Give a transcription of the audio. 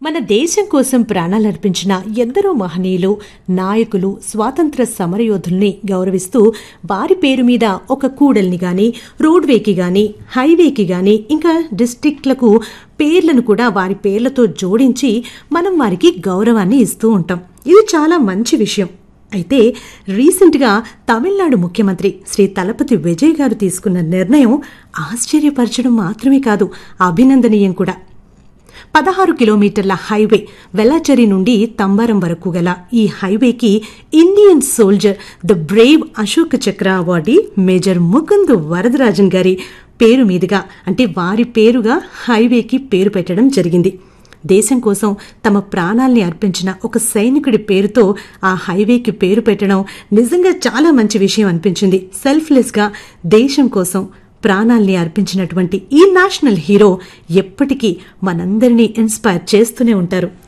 మన దేశం కోసం ప్రాణాలర్పించిన ఎందరో మహనీయులు నాయకులు స్వాతంత్ర సమరయోధుల్ని గౌరవిస్తూ వారి పేరు మీద ఒక కూడల్ని గాని రోడ్వేకి గాని హైవేకి గాని ఇంకా డిస్ట్రిక్ట్లకు పేర్లను కూడా వారి పేర్లతో జోడించి మనం వారికి గౌరవాన్ని ఇస్తూ ఉంటాం ఇది చాలా మంచి విషయం అయితే రీసెంట్గా తమిళనాడు ముఖ్యమంత్రి శ్రీ తలపతి విజయ్ గారు తీసుకున్న నిర్ణయం ఆశ్చర్యపరచడం మాత్రమే కాదు అభినందనీయం కూడా పదహారు కిలోమీటర్ల హైవే వెల్లాచెరి నుండి తంబారం వరకు గల ఈ హైవేకి Indian soldier the brave Ashok Chakra awardee major Mukund Varadarajan గారి పేరు మీదుగా అంటే వారి పేరుగా హైవేకి పేరు పెట్టడం జరిగింది దేశం కోసం తమ ప్రాణాల్ని అర్పించిన ఒక సైనికుడి పేరుతో ఆ హైవేకి పేరు పెట్టడం నిజంగా చాలా మంచి విషయం అనిపించింది సెల్ఫ్లెస్గా దేశం కోసం ప్రాణాల్ని అర్పించినటువంటి ఈ నేషనల్ హీరో ఎప్పటికీ మనందరినీ ఇన్స్పైర్ చేస్తూనే ఉంటారు